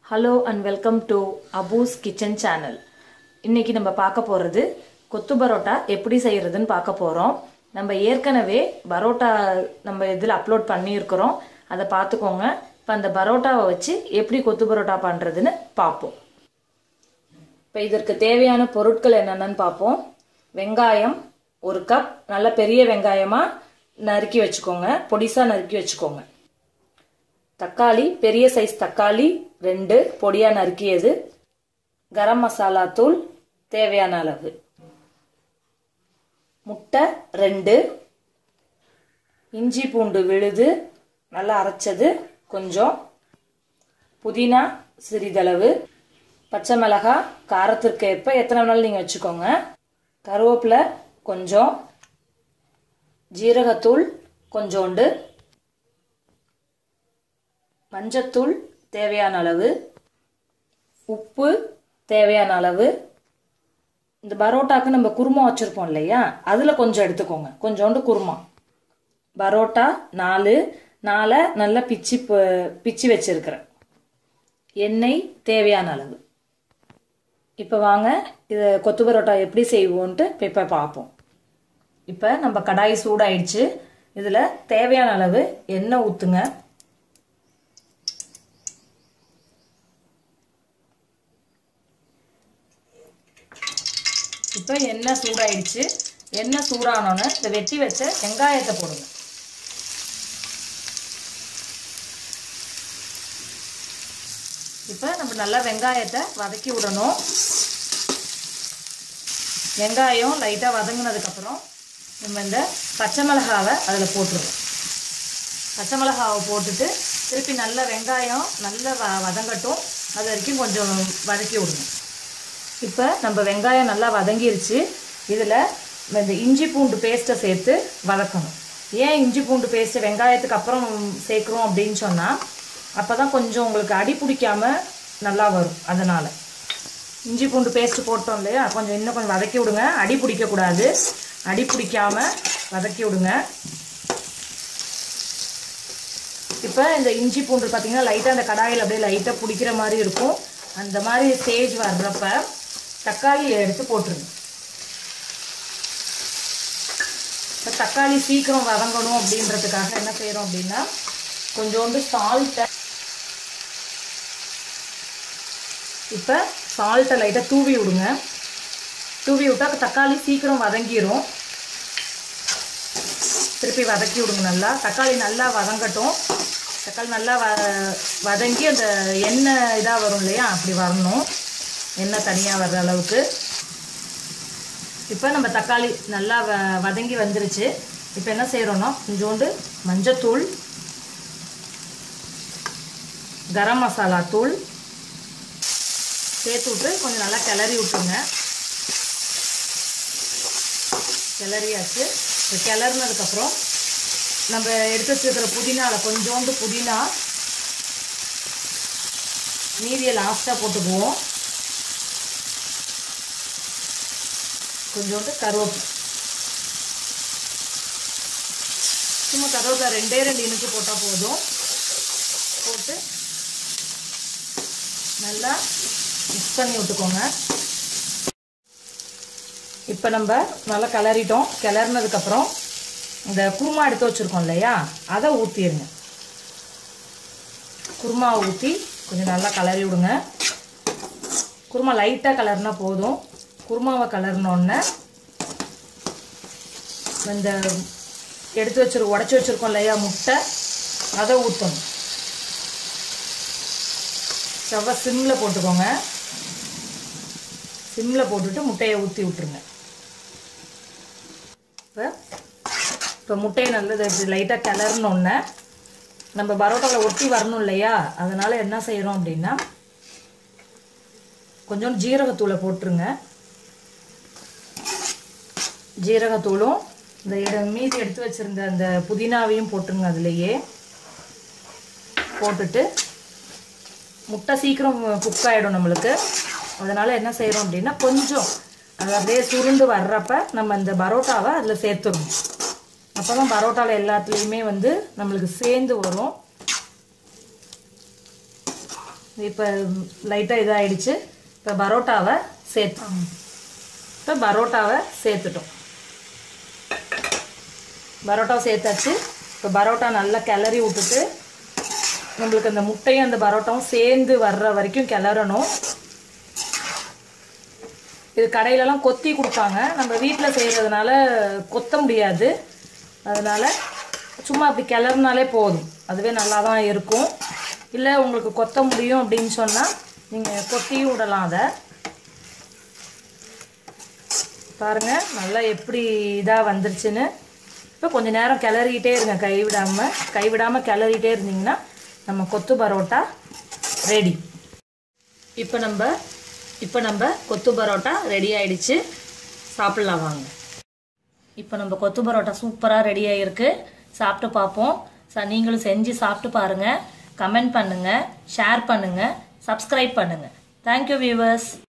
hello and welcome to Abu's kitchen channel இன்னைக்கு நம்ம பார்க்க போகிறது கொத்து பரோட்டா எப்படி செய்கிறதுன்னு பார்க்க போகிறோம் நம்ம ஏற்கனவே பரோட்டா நம்ம இதில் அப்லோட் பண்ணியிருக்கிறோம் அதை பார்த்துக்கோங்க இப்போ அந்த பரோட்டாவை வச்சு எப்படி கொத்து பரோட்டா பண்ணுறதுன்னு பார்ப்போம் இப்போ இதற்கு தேவையான பொருட்கள் என்னென்னு பார்ப்போம் வெங்காயம் ஒரு கப் நல்ல பெரிய வெங்காயமாக நறுக்கி வச்சுக்கோங்க பொடிசாக நறுக்கி வச்சுக்கோங்க தக்காளி பெரிய சைஸ் தக்காளி ரெண்டு பொடியாக நறுக்கியது கரம் மசாலா தூள் தேவையான அளவு முட்டை ரெண்டு இஞ்சி பூண்டு விழுது நல்லா அரைச்சது கொஞ்சம் புதினா சிறிதளவு பச்சை மிளகாய் காரத்திற்கு ஏற்ப எத்தனை நாள் நீங்கள் வச்சுக்கோங்க கருவேப்பிலை கொஞ்சம் ஜீரகத்தூள் கொஞ்சோண்டு மஞ்சத்தூள் தேவையான அளவு உப்பு தேவையான அளவு இந்த பரோட்டாக்கு நம்ம குருமா வச்சுருப்போம் இல்லையா அதில் கொஞ்சம் எடுத்துக்கோங்க கொஞ்சோண்டு குருமா பரோட்டா நாலு நாலை நல்லா பிச்சு பிச்சு வச்சிருக்கிறேன் எண்ணெய் தேவையான அளவு இப்போ வாங்க இது கொத்து பரோட்டா எப்படி செய்வோன்ட்டு இப்போ பார்ப்போம் இப்போ நம்ம கடாய் சூடாயிடுச்சு இதில் தேவையான அளவு எண்ணெய் ஊற்றுங்க இப்போ எண்ணெய் சூடாயிடுச்சு எண்ணெய் சூடானோன்னு இந்த வெட்டி வச்ச வெங்காயத்தை போடுங்க இப்போ நம்ம நல்லா வெங்காயத்தை வதக்கி விடணும் வெங்காயம் லைட்டாக வதங்கினதுக்கப்புறம் நம்ம இந்த பச்சை மிளகாவை அதில் போட்டுருவோம் பச்சை மிளகாவை போட்டுட்டு திருப்பி நல்லா வெங்காயம் நல்லா வ வதங்கட்டும் அது வரைக்கும் கொஞ்சம் வதக்கி விடுங்க இப்போ நம்ம வெங்காயம் நல்லா வதங்கிருச்சு இதில் இந்த இஞ்சி பூண்டு பேஸ்ட்டை சேர்த்து வதக்கணும் ஏன் இஞ்சி பூண்டு பேஸ்ட்டு வெங்காயத்துக்கு அப்புறம் சேர்க்குறோம் அப்படின்னு சொன்னால் அப்போ தான் கொஞ்சம் உங்களுக்கு அடி பிடிக்காம நல்லா வரும் அதனால் இஞ்சி பூண்டு பேஸ்ட்டு போட்டோம் இல்லையா கொஞ்சம் இன்னும் கொஞ்சம் வதக்கி விடுங்க அடி பிடிக்கக்கூடாது அடி பிடிக்காம வதக்கி விடுங்க இப்போ இந்த இஞ்சி பூண்டு பார்த்தீங்கன்னா லைட்டாக அந்த கடாயில் அப்படியே லைட்டாக பிடிக்கிற மாதிரி இருக்கும் அந்த மாதிரி ஸ்டேஜ் வர்றப்ப தக்காளி எடுத்து போட்டுருங்க இப்போ தக்காளி சீக்கிரம் வதங்கணும் அப்படின்றதுக்காக என்ன செய்கிறோம் அப்படின்னா கொஞ்சோண்டு சால்ட்டை இப்போ சால்ட்டை லைட்டாக தூவி விடுங்க தூவி விட்டால் தக்காளி சீக்கிரம் வதங்கிடும் திருப்பி வதக்கி விடுங்க நல்லா தக்காளி நல்லா வதங்கட்டும் தக்காளி நல்லா வ வதங்கி அந்த எண்ணெய் இதாக வரும் இல்லையா அப்படி வரணும் எண்ணெய் தனியாக வர்ற அளவுக்கு இப்போ நம்ம தக்காளி நல்லா வ வதங்கி வந்துருச்சு இப்போ என்ன செய்கிறோன்னா கொஞ்சோண்டு மஞ்சத்தூள் கரம் மசாலா தூள் சேர்த்து விட்டு கொஞ்சம் நல்லா கிளறி விட்டுருங்க கிளறியாச்சு இப்போ கிளறினதுக்கப்புறம் நம்ம எடுத்து வச்சுருக்கிற புதினாவில் கொஞ்சோண்டு புதினா மீதியை லாஸ்ட்டாக போட்டுக்குவோம் கொஞ்சோண்டு கருவேப்பிலை சும்மா கருவேப்பிலை ரெண்டே ரெண்டு இனுக்கு போட்டால் போதும் போட்டு நல்லா மிக்ஸ் பண்ணி விட்டுக்கோங்க இப்போ நம்ம நல்லா கிளறிட்டோம் கிளறினதுக்கப்புறம் இந்த குருமா எடுத்து வச்சுருக்கோம் இல்லையா அதை ஊற்றிடுங்க குருமாவை ஊற்றி கொஞ்சம் நல்லா கிளறி விடுங்க குருமா லைட்டாக கலர்னா போதும் குருமாவை கலர்னோடனே இந்த எடுத்து வச்சிரு உடச்சி வச்சுருக்கோம் இல்லையா முட்டை அதை ஊற்றணும் செவ்வ சிம்மில் போட்டுக்கோங்க சிம்மில் போட்டுட்டு முட்டையை ஊற்றி விட்டுருங்க இப்போ இப்போ முட்டையை நல்லது இப்படி லைட்டாக கிளறணுன்னே நம்ம பரோட்டாவில் ஒட்டி வரணும் இல்லையா அதனால் என்ன செய்கிறோம் அப்படின்னா கொஞ்சம் ஜீரகத்தூளை போட்டுருங்க ஜீரகத்தூளும் இந்த இட மீதி எடுத்து வச்சுருந்த அந்த புதினாவையும் போட்டுருங்க அதுலேயே போட்டுட்டு முட்டை சீக்கிரம் குக் ஆகிடும் நம்மளுக்கு அதனால் என்ன செய்கிறோம் அப்படின்னா கொஞ்சம் அது அப்படியே சுருண்டு வர்றப்ப நம்ம இந்த பரோட்டாவை அதில் சேர்த்துடணும் அப்போ தான் பரோட்டாவில் எல்லாத்துலேயுமே வந்து நம்மளுக்கு சேர்ந்து வரும் இப்போ லைட்டாக இதாகிடுச்சு இப்போ பரோட்டாவை சேர்த்து இப்போ பரோட்டாவை சேர்த்துட்டோம் பரோட்டாவை சேர்த்தாச்சு இப்போ பரோட்டா நல்லா கிளறி விட்டுட்டு நம்மளுக்கு அந்த முட்டையும் அந்த பரோட்டாவும் சேர்ந்து வர்ற வரைக்கும் கிளறணும் இது கடையிலலாம் கொத்தி கொடுப்பாங்க நம்ம வீட்டில் செய்கிறதுனால கொத்த முடியாது அதனால் சும்மா அப்படி கிளறுனாலே போதும் அதுவே நல்லா தான் இருக்கும் இல்லை உங்களுக்கு கொத்த முடியும் அப்படின்னு சொன்னால் நீங்கள் கொத்தியும் விடலாம் அதை பாருங்கள் நல்லா எப்படி இதாக வந்துருச்சுன்னு இப்போ கொஞ்சம் நேரம் கிளறிக்கிட்டே இருங்க கைவிடாமல் கைவிடாமல் கிளறிட்டே இருந்தீங்கன்னா நம்ம கொத்து பரோட்டா ரெடி இப்போ நம்ம இப்போ நம்ம கொத்து பரோட்டா ரெடி ஆயிடுச்சு சாப்பிட்லாம் வாங்க இப்போ நம்ம கொத்து பரோட்டா சூப்பராக ரெடி ஆகிருக்கு சாப்பிட்டு பார்ப்போம் ச நீங்களும் செஞ்சு சாப்பிட்டு பாருங்கள் கமெண்ட் பண்ணுங்கள் ஷேர் பண்ணுங்கள் சப்ஸ்கிரைப் பண்ணுங்கள் தேங்க்யூ வியூவர்ஸ்